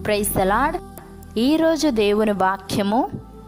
praise the Lord ఈరోజు దేవుని వాక్యము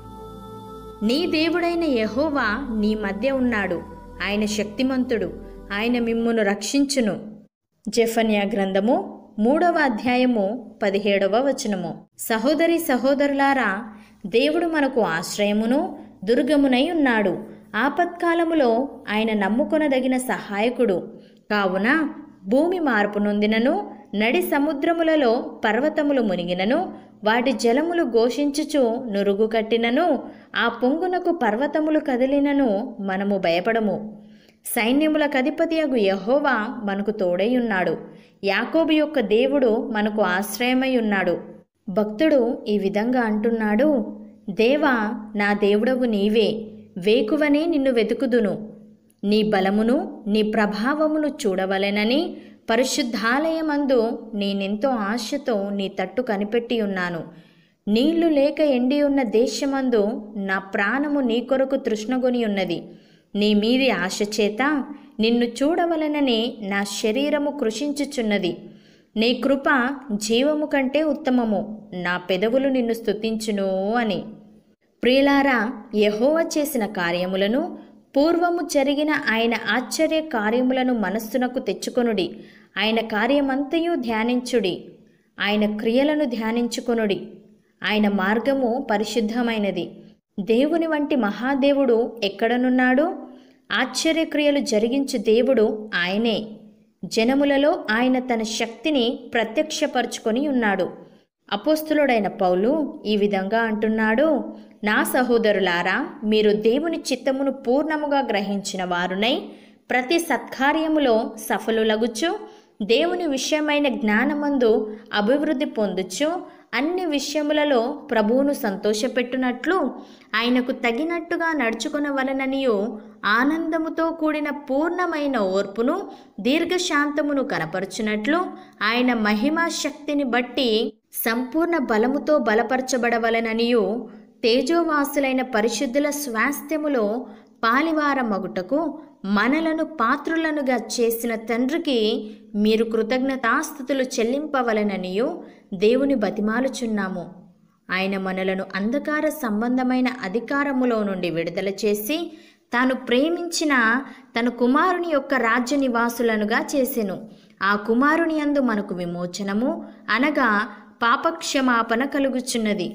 నీ దేవుడైన యెహోవా నీ మధ్య ఉన్నాడు ఆయన శక్తిమంతుడు ఆయన మిమ్మును రక్షించును జెఫన్యా గ్రంథము మూడవ అధ్యాయము పదిహేడవ వచనము సహోదరి సహోదరులారా దేవుడు మనకు ఆశ్రయమును దుర్గమునై ఉన్నాడు ఆపత్కాలములో ఆయన నమ్ముకొనదగిన సహాయకుడు కావున భూమి మార్పు నొందినను నడి సముద్రములలో పర్వతములు మునిగినను వాటి జలములు ఘోషించుచు నురుగు కట్టినను ఆ పొంగునకు పర్వతములు కదిలినను మనము భయపడము సైన్యములకు అధిపతియగు యహోవా మనకు తోడై ఉన్నాడు యాకోబు యొక్క దేవుడు మనకు ఆశ్రయమై ఉన్నాడు భక్తుడు ఈ విధంగా అంటున్నాడు దేవా నా దేవుడవు నీవే వేకువనే నిన్ను వెతుకుదును నీ బలమును నీ ప్రభావమును చూడవలెనని పరిశుద్ధాలయమందు నేనెంతో ఆశతో నీ తట్టు కనిపెట్టి ఉన్నాను నీళ్లు లేక ఎండి ఉన్న దేశమందు నా ప్రాణము నీ కొరకు తృష్ణగొని ఉన్నది నీ మీది ఆశ చేత నిన్ను చూడవలనని నా శరీరము కృషించుచున్నది నీ కృప జీవము కంటే ఉత్తమము నా పెదవులు నిన్ను స్తుతించును అని ప్రియులారా యెహోవా చేసిన కార్యములను పూర్వము జరిగిన ఆయన ఆశ్చర్య కార్యములను మనస్సునకు తెచ్చుకొనుడి ఆయన కార్యమంతయు ధ్యానించుడి ఆయన క్రియలను ధ్యానించుకొనుడి ఆయన మార్గము పరిశుద్ధమైనది దేవుని వంటి మహాదేవుడు ఎక్కడనున్నాడు ఆశ్చర్యక్రియలు జరిగించు దేవుడు ఆయనే జనములలో ఆయన తన శక్తిని ప్రత్యక్షపరుచుకొని ఉన్నాడు అపోస్తులుడైన పౌలు ఈ విధంగా అంటున్నాడు నా సహోదరులారా మీరు దేవుని చిత్తమును పూర్ణముగా గ్రహించిన వారునై ప్రతి సత్కార్యములో సఫలులగుచు దేవుని విషయమైన జ్ఞానమందు అభివృద్ధి పొందుచు అన్ని విషయములలో ప్రభువును సంతోషపెట్టునట్లు ఆయనకు తగినట్టుగా నడుచుకొనవలననియు ఆనందముతో కూడిన పూర్ణమైన ఓర్పును దీర్ఘశాంతమును కనపరుచునట్లు ఆయన మహిమా శక్తిని బట్టి సంపూర్ణ బలముతో బలపరచబడవలననియు తేజోవాసులైన పరిశుద్ధుల స్వాస్థ్యములో పాలివారమగుటకు మనలను పాత్రులనుగా చేసిన తండ్రికి మీరు కృతజ్ఞతాస్థుతులు చెల్లింపవలననియు దేవుని బతిమాలుచున్నాము ఆయన మనలను అంధకార సంబంధమైన అధికారములో నుండి విడుదల చేసి తాను ప్రేమించిన తన కుమారుని యొక్క రాజ్య నివాసులనుగా చేసెను ఆ కుమారుని యందు మనకు విమోచనము అనగా పాపక్షమాపణ కలుగుచున్నది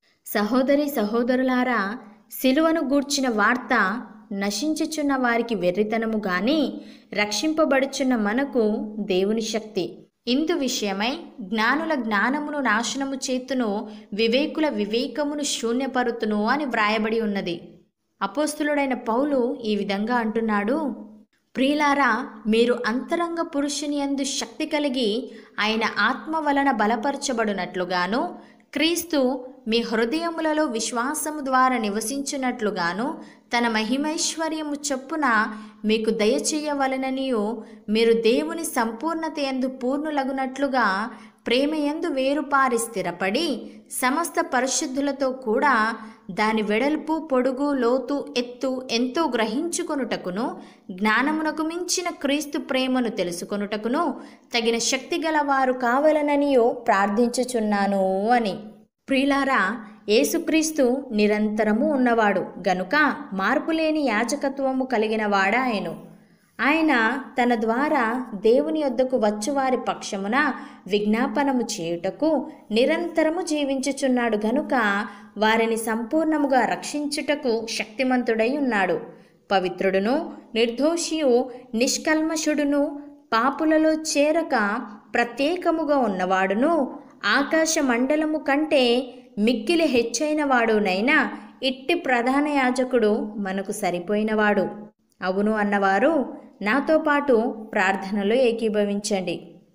సహోదరి సహోదరులారా సిలువను గూర్చిన వార్త నశించుచున్న వారికి వెర్రితనము గాని రక్షింపబడుచున్న మనకు దేవుని శక్తి ఇందు విషయమై జ్ఞానుల జ్ఞానమును నాశనము చేతును వివేకుల వివేకమును శూన్యపరుతును అని వ్రాయబడి ఉన్నది అపోస్తులుడైన పౌలు ఈ విధంగా అంటున్నాడు ప్రియులారా మీరు అంతరంగ పురుషుని యందు శక్తి కలిగి ఆయన ఆత్మ వలన బలపరచబడినట్లుగాను క్రీస్తు మీ హృదయములలో విశ్వాసము ద్వారా నివసించున్నట్లుగాను తన మహిమైశ్వర్యము చొప్పున మీకు దయచేయవలననియు మీరు దేవుని సంపూర్ణత ఎందు పూర్ణులగునట్లుగా ప్రేమ ఎందు వేరుపారి స్థిరపడి సమస్త పరిశుద్ధులతో కూడా దాని వెడల్పు పొడుగు లోతు ఎత్తు ఎంతో గ్రహించుకొనుటకును జ్ఞానమునకు మించిన క్రీస్తు ప్రేమను తెలుసుకొనుటకును తగిన శక్తి గలవారు కావాలననియో ప్రార్థించుచున్నాను అని ప్రియులారా యేసుక్రీస్తు నిరంతరము ఉన్నవాడు గనుక మార్పులేని యాజకత్వము కలిగిన వాడాయను ఆయన తన ద్వారా దేవుని యొద్దకు వచ్చువారి పక్షమున విజ్ఞాపనము చేయుటకు నిరంతరము జీవించుచున్నాడు గనుక వారిని సంపూర్ణముగా రక్షించుటకు శక్తిమంతుడై ఉన్నాడు పవిత్రుడును నిర్దోషియు నిష్కల్మషుడును పాపులలో చేరక ప్రత్యేకముగా ఉన్నవాడును ఆకాశ మండలము కంటే మిక్కిలి హెచ్చైన వాడునైనా ఇట్టి ప్రధాన యాజకుడు మనకు సరిపోయినవాడు అవును అన్నవారు నాతో పాటు ప్రార్థనలో ఏకీభవించండి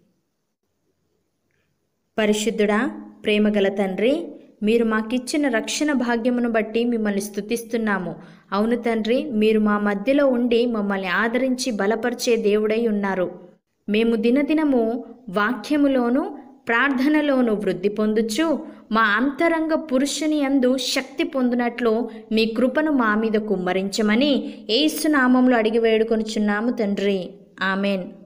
పరిశుద్ధుడా ప్రేమగల తండ్రి మీరు మాకిచ్చిన రక్షణ భాగ్యమును బట్టి మిమ్మల్ని స్తుతిస్తున్నాము అవును తండ్రి మీరు మా మధ్యలో ఉండి మమ్మల్ని ఆదరించి బలపరిచే దేవుడై ఉన్నారు మేము దినదినము వాక్యములోను ప్రార్థనలోను వృద్ధి పొందుచు మా అంతరంగ పురుషుని అందు శక్తి పొందినట్లు మీ కృపను మా మీద కుమ్మరించమని ఏసునామంలో అడిగి వేడుకొనుచున్నాము తండ్రి ఆమెన్